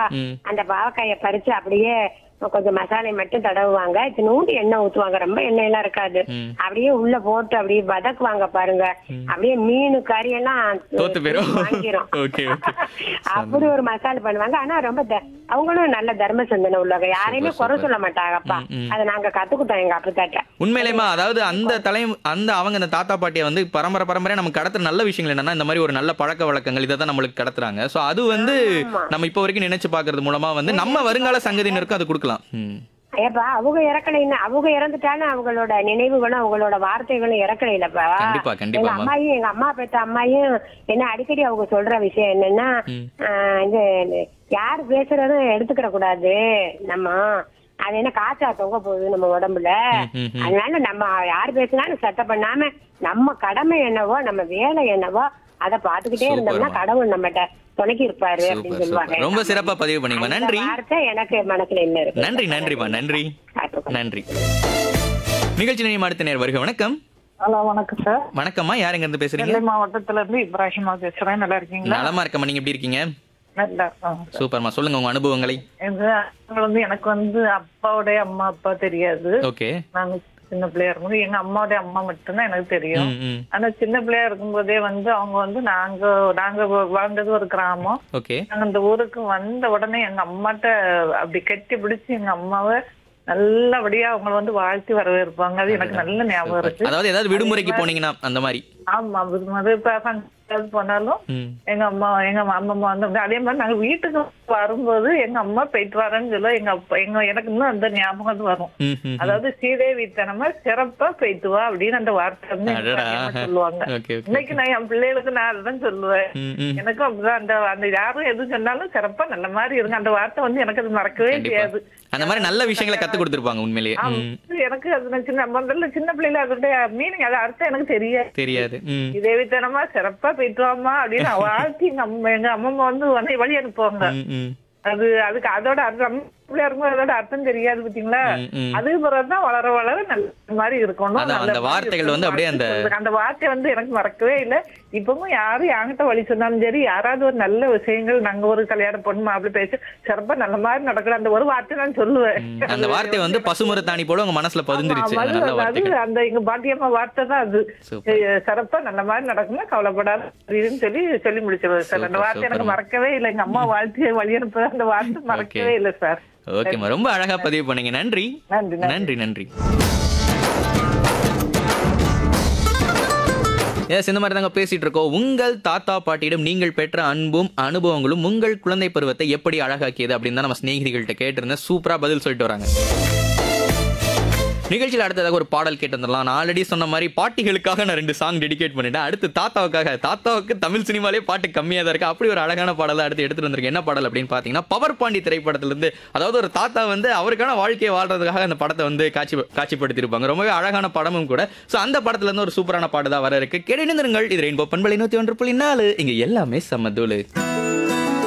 ம். அந்த பாவக்காய பறிச்சு அப்படியே கொஞ்சம் மசாலை மட்டும் தடவுவாங்க இத்தினூண்டு எண்ணெய் ஊத்துவாங்க ரொம்ப எண்ணெய் எல்லாம் இருக்காது ம். அப்படியே உள்ள போட்டு அப்படியே வதக்குவாங்க பாருங்க அப்படியே மீன் கறி எல்லாம் தோத்து போயிரும் வாங்கிரும் ஓகே ஓகே அப்படி ஒரு மசாலா பண்ணுவாங்க ஆனா ரொம்ப த- அவங்களும் நல்ல தர்ம சிந்தனை உள்ளவங்க யாரையுமே குறை சொல்ல மாட்டாங்கப்பா ம், ம். அதை நாங்க கத்துக்கிட்டோம் எங்க அப்பத்தாட்ட உண்மையிலேமா அதாவது அந்த தலை அந்த அவங்க அந்த தாத்தா பாட்டியை வந்து பரம்பரை பரம்பரையா நமக்கு கடத்துற நல்ல விஷயங்கள் என்னன்னா இந்த மாதிரி ஒரு நல்ல பழக்க வழக்கங்கள் இதை தான் நம்மளுக்கு கடத்துறாங்க சோ அது வந்து ஆமா. நம்ம இப்போ வரைக்கும் நினைச்சு பாக்குறது மூலமா வந்து நம்ம வருங்கால சங்கதியினருக்கும் அது கொடுக்கலாம் ம். ஏப்பா அவங்க இறக்கலைன்னு அவங்க இறந்துட்டாலும் அவங்களோட நினைவுகளும் அவங்களோட வார்த்தைகளும் இறக்கலைலப்பா கண்டிப்பா, கண்டிப்பா, எங்க ma'am. அம்மாயும் எங்க அம்மா பெத்த அம்மாயும் என்ன அடிக்கடி அவங்க சொல்ற விஷயம் என்னன்னா ம். ஆஹ் இது யார் பேசுறதும் எடுத்துக்கிற கூடாது நம்ம அது என்ன காற்றா தொங்க போகுது நம்ம உடம்புல ம், ம், ம். அதனால நம்ம யார் பேசினாலும் சத்தம் பண்ணாம நம்ம கடமை என்னவோ நம்ம வேலை என்னவோ அதை பாத்துக்கிட்டே Super, இருந்தோம்னா ma'am. கடவுள் நம்மகிட்ட துணைக்கி இருப்பாரு சூப்பர் அப்படின்னு சூப்பர் சொல்லுவாங்க ரொம்ப சிறப்பா பதிவு பண்ணீங்கம்மா அந்த நன்றி வார்த்தை எனக்கு மனசுல என்ன இருக்கு நன்றி நன்றிமா நன்றி பார்த்துக்கோ. நன்றி நிகழ்ச்சி நினைவு அடுத்த நேர் வருக வணக்கம் ஹலோ வணக்கம் சார் வணக்கம்மா யார் எங்க இருந்து பேசுறீங்க நெல்லை மாவட்டத்துல இருந்து இப்ராஹிமா பேசுறேன் நல்லா இருக்கீங்களா நலமா இருக்கம்மா நீங்க எப்படி இருக்கீங்க நல்லா இருக்கோம் சூப்பர்மா சொல்லுங்க உங்க அனுபவங்களை இது அவங்க வந்து எனக்கு வந்து அப்பாவுடைய அம்மா அப்பா தெரியாது ஓகே நாங்க சின்ன பிள்ளையா இருக்கும்போது எங்க அம்மாவுடைய அம்மா மட்டும்தான் எனக்கு தெரியும் ம் ம் ஆனா சின்ன பிள்ளையா இருக்கும்போதே வந்து அவங்க வந்து நாங்க நாங்க வாழ்ந்தது ஒரு கிராமம் ஓகே நாங்க இந்த ஊருக்கு வந்த உடனே எங்க அம்மாட்ட அப்படி கட்டி பிடிச்சு எங்க அம்மாவை நல்லபடியா அவங்கள வந்து வாழ்த்தி வரவேற்பாங்க அது எனக்கு நல்ல ஞாபகம் இருக்கு அதாவது ஏதாவது விடுமுறைக்கு போனீங்கன்னா அந்த மாதிரி ஆமா அது மாதிரி இப்ப function போனாலும் ம் எங்க அம்மா எங்க அம்மம்மா வந்து அப்படி- அதே மாதிரி நாங்க வீட்டுக்கு வரும்போது எங்க அம்மா போயிட்டு வரேன்னு சொல்ல எங்க அப்பா எங்க எனக்கு இன்னும் அந்த ஞாபகம் வந்து வரும் ம், ம் அதாவது ஸ்ரீதேவி தனமா சிறப்பா போயிட்டு வா அப்படின்னு அந்த வார்த்தை வந்து எனக்கு அடடா. அதிகமா சொல்லுவாங்க ஓகே ஓகே இன்னைக்கு நான் என் பிள்ளைகளுக்கு நான் அதுதான் சொல்லுவேன் ம் ம் எனக்கும் அப்படிதான் அந்த அந்த யாரும் எது சொன்னாலும் சிறப்பா நல்ல மாதிரி இருங்க அந்த வார்த்தை வந்து எனக்கு அது மறக்கவே கண்டிப்பா முடியாது அந்த மாதிரி நல்ல விஷயங்களை கத்து கொடுத்துருப்பாங்க உண்மையிலேயே ஆமா. ம் எனக்கு அது நான் சின்ன முதல்ல சின்ன பிள்ளைல அதோடைய மீனிங் அது அர்த்தம் எனக்கு தெரியாது தெரியாது ம் இதேவித்தனமா சிறப்பா போயிட்டு வாமா அப்படின்னு வாழ்த்தி எங்க அம்மா எங்க அம்மம்மா வந்து உன்னை வழி அனுப்புவாங்க ம், ம் அது அதுக்கு அதோட அர்த்தம் பிள்ளையா இருக்கும்போது அதோட அர்த்தம் தெரியாது பாத்தீங்களா ம், ம். அதுக்கு பிறகுதான் வளர வளர நல்ல மாதிரி இருக்கணும் அதான், நல்ல அந்த மாதிரி வார்த்தைகள் வந்து அப்படியே அந்த- இருக்கணும். அந்த வார்த்தை வந்து எனக்கு மறக்கவே இல்லை இப்பவும் யாரும் என்கிட்ட வழி சொன்னாலும் சரி யாராவது ஒரு நல்ல விஷயங்கள் நாங்க ஒரு கல்யாணம் பொண்ணு மாப்பிள்ளை பேசி சிறப்பா நல்ல மாதிரி நடக்கல அந்த ஒரு வார்த்தை நான் சொல்லுவேன் ம். அந்த வார்த்தை வந்து பசுமரத்தாணி போல உங்க மனசுல பதிஞ்சிருச்சு ஆமா, அந்த அது- நல்ல அது வார்த்தைகள் அந்த எங்க பாட்டியம்மா வார்த்தை தான் அது சூப்பர் ஏய், சிறப்பா நல்ல மாதிரி நடக்கும்னா கவலைப்படாத அப்படின்னு சொல்லி சொல்லி முடிச்சிருவாரு சார் அந்த சூப்பர், வார்த்தை எனக்கு சூப்பர்மா. மறக்கவே இல்லை எங்க அம்மா வாழ்த்தி வழி அனுப்புற அந்த வார்த்தை மறக்கவே இல்லை சார் ஓகேம்மா ரொம்ப அழகா பதிவு பண்ணீங்க நன்றி நன்றி நன்றி நன்றி நன்றி எஸ் இந்த மாதிரி தாங்க பேசிட்டு இருக்கோம் உங்கள் தாத்தா பாட்டியிடம் நீங்கள் பெற்ற அன்பும் அனுபவங்களும் உங்கள் குழந்தை பருவத்தை எப்படி அழகாக்கியது அப்படின்னு தான் நம்ம சிநேகிதிகள்கிட்ட கேட்டிருந்தேன் சூப்பரா பதில் சொல்லிட்டு வராங்க நிகழ்ச்சியில் அடுத்ததாக ஒரு பாடல் கேட்டு வந்துடலாம் நான் ஆல்ரெடி சொன்ன மாதிரி பாட்டிகளுக்காக நான் ரெண்டு சாங் டெடிகேட் பண்ணிட்டேன் அடுத்து தாத்தாவுக்காக தாத்தாவுக்கு தமிழ் சினிமாலே பாட்டு கம்மியாக தான் இருக்கு அப்படி ஒரு அழகான பாடலை அடுத்து எடுத்துட்டு வந்திருக்கேன் என்ன பாடல் அப்படின்னு பார்த்தீங்கன்னா பவர் பாண்டி திரைப்படத்திலிருந்து அதாவது ஒரு தாத்தா வந்து அவருக்கான வாழ்க்கையை வாழ்றதுக்காக அந்த படத்தை வந்து காட்சி காட்சிப்படுத்தியிருப்பாங்க ரொம்பவே அழகான படமும் கூட ஸோ அந்த படத்துல இருந்து ஒரு சூப்பரான பாட்டு தான் வர இருக்கு கேட்டு இது ரெயின்போ பண்பலை நூற்றி ஒன்று புள்ளி நாலு இங்க எல்லாமே சமதூளு